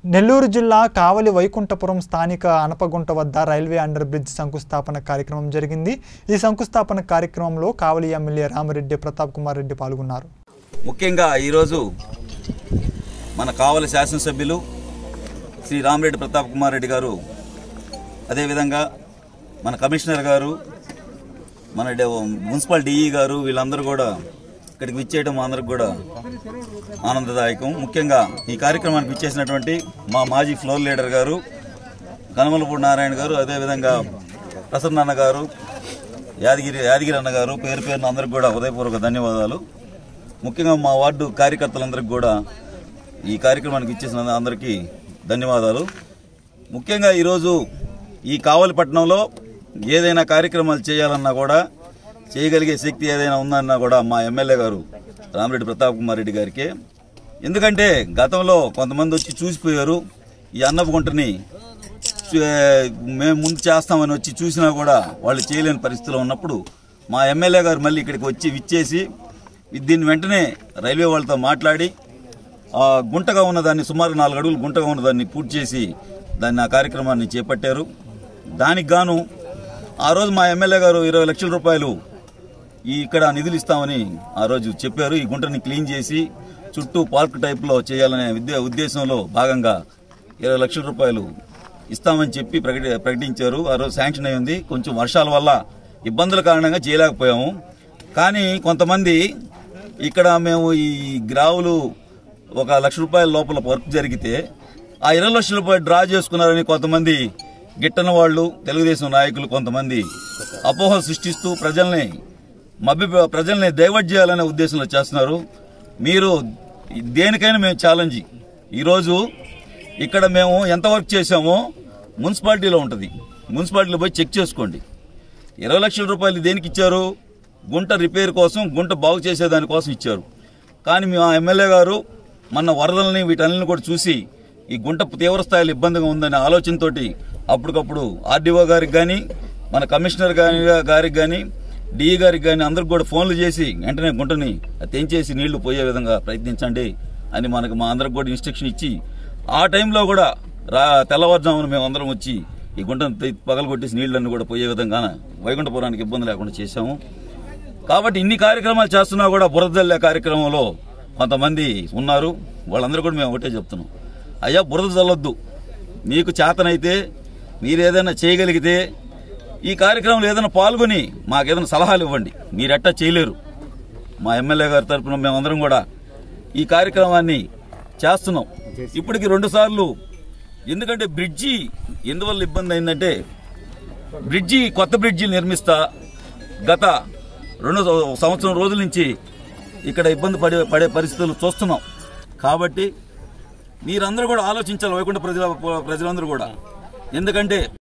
నెల్లూరు జిల్లా కావలి వైకుంఠపురం స్థానిక అనపగుంట వద్ద రైల్వే అండర్ బ్రిడ్జ్ శంకుస్థాపన కార్యక్రమం జరిగింది ఈ శంకుస్థాపన కార్యక్రమంలో కావలి ఎమ్మెల్యే రామిరెడ్డి ప్రతాప్ కుమార్ రెడ్డి పాల్గొన్నారు ముఖ్యంగా ఈరోజు మన కావలి శాసనసభ్యులు శ్రీ రామిరెడ్డి ప్రతాప్ కుమార్ రెడ్డి గారు అదేవిధంగా మన కమిషనర్ గారు మన డే- మున్సిపల్ డిఈ గారు వీళ్ళందరూ కూడా ఇక్కడికి విచ్చేయడం మా అందరికి కూడా ఆనందదాయకం ముఖ్యంగా ఈ కార్యక్రమానికి విచ్చేసినటువంటి మా మాజీ ఫ్లోర్ లీడర్ గారు కనమలపూడి నారాయణ గారు అదేవిధంగా ప్రసన్న గారు యాదగిరి యాదగిరి అన్న గారు పేరు పేరున అందరికి కూడా ఉదయపూర్వక ధన్యవాదాలు ముఖ్యంగా మా వార్డు కార్యకర్తలందరికీ కూడా ఈ కార్యక్రమానికి ఇచ్చేసిన అందరికీ ధన్యవాదాలు ముఖ్యంగా ఈరోజు ఈ కావలిపట్నంలో ఏదైనా కార్యక్రమాలు చేయాలన్నా కూడా చేయగలిగే శక్తి ఏదైనా ఉందన్నా కూడా మా ఎమ్మెల్యే గారు రామిరెడ్డి ప్రతాప్ కుమార్ రెడ్డి గారికి ఎందుకంటే గతంలో కొంతమంది వచ్చి చూసిపోయారు ఈ అన్నపుగుంటని చే- మేము ముందు చేస్తామని వచ్చి చూసినా కూడా వాళ్ళు చేయలేని పరిస్థితిలో ఉన్నప్పుడు మా ఎమ్మెల్యే గారు మళ్ళీ ఇక్కడికి వచ్చి విచ్చేసి దీన్ని వెంటనే రైల్వే వాళ్ళతో మాట్లాడి ఆ గుంటగా ఉన్నదాన్ని సుమారు నాలుగు అడుగులు గుంటగా ఉన్నదాన్ని పూర్తి చేసి దాన్ని ఆ కార్యక్రమాన్ని చేపట్టారు దానికి గాను ఆ రోజు మా ఎమ్మెల్యే గారు ఇరవై లక్షల రూపాయలు ఈ ఇక్కడ నిధులు ఇస్తామని ఆ రోజు చెప్పారు ఈ గుంటని క్లీన్ చేసి చుట్టూ పార్క్ టైప్లో చేయాలనే విద్య ఉద్దేశంలో భాగంగా ఇరవై లక్షల రూపాయలు ఇస్తామని చెప్పి ప్రకటి ప్రకటించారు ఆ రోజు శాంక్షన్ అయింది కొంచెం వర్షాల వల్ల ఇబ్బందుల కారణంగా చేయలేకపోయాము కానీ కొంతమంది ఇక్కడ మేము ఈ గ్రావులు ఒక లక్ష రూపాయల లోపల వర్క్ జరిగితే ఆ ఇరవై లక్షల రూపాయలు డ్రా చేసుకున్నారని కొంతమంది గిట్టన వాళ్ళు తెలుగుదేశం నాయకులు కొంతమంది అపోహలు సృష్టిస్తూ ప్రజల్ని మభ్య ప్రజల్ని డైవర్ట్ చేయాలనే ఉద్దేశంలో చేస్తున్నారు మీరు దేనికైనా మేము ఛాలెంజ్ ఈరోజు ఇక్కడ మేము ఎంత వర్క్ చేశామో మున్సిపాలిటీలో ఉంటుంది మున్సిపాలిటీలో పోయి చెక్ చేసుకోండి ఇరవై లక్షల రూపాయలు దేనికి ఇచ్చారు గుంట రిపేర్ కోసం గుంట బాగు చేసేదాని కోసం ఇచ్చారు కానీ మా ఎమ్మెల్యే గారు మన వరదల్ని వీటన్నిటిని కూడా చూసి ఈ గుంట తీవ్ర స్థాయిలో ఇబ్బందిగా ఉందనే ఆలోచనతోటి అప్పటికప్పుడు ఆర్డీఓ గారికి కానీ మన కమిషనర్ గాని గారికి కానీ డిఈ గారికి కానీ అందరికి కూడా ఫోన్లు చేసి వెంటనే గుంటని తెంచేసి నీళ్లు పోయే విధంగా ప్రయత్నించండి అని మనకు మా అందరికి కూడా ఇన్స్ట్రక్షన్ ఇచ్చి ఆ టైంలో కూడా రా తెల్లవారుజామున మేము అందరం వచ్చి ఈ గుంటను తె- పగలగొట్టేసి నీళ్ళన్నీ కూడా పోయే విధంగా వైకుంఠపురానికి ఇబ్బంది లేకుండా చేశాము కాబట్టి ఇన్ని కార్యక్రమాలు చేస్తున్నా కూడా బురద జల్లే కార్యక్రమంలో కొంతమంది ఉన్నారు వాళ్ళందరూ కూడా మేము ఒకటే చెప్తున్నాం అయ్యా బురద చల్లొద్దు మీకు చేతనైతే మీరు ఏదైనా చేయగలిగితే ఈ కార్యక్రమంలో ఏదైనా పాల్గొని మాకు ఏదైనా సలహాలు ఇవ్వండి మీరెట్టా చేయలేరు మా ఎమ్మెల్యే గారి తరఫున మేమందరం కూడా ఈ కార్యక్రమాన్ని చేస్తున్నాం ఇప్పటికి రెండు సార్లు ఎందుకంటే బ్రిడ్జి ఎందువల్ల ఇబ్బంది అయిందంటే బ్రిడ్జి కొత్త బ్రిడ్జి నిర్మిస్తా గత రెండు సంవత్సరం రోజుల నుంచి ఇక్కడ ఇబ్బంది పడే పడే పరిస్థితులు చూస్తున్నాం కాబట్టి మీరందరూ కూడా ఆలోచించాలి వైకుంఠ ప్రజల ప్రజలందరూ కూడా ఎందుకంటే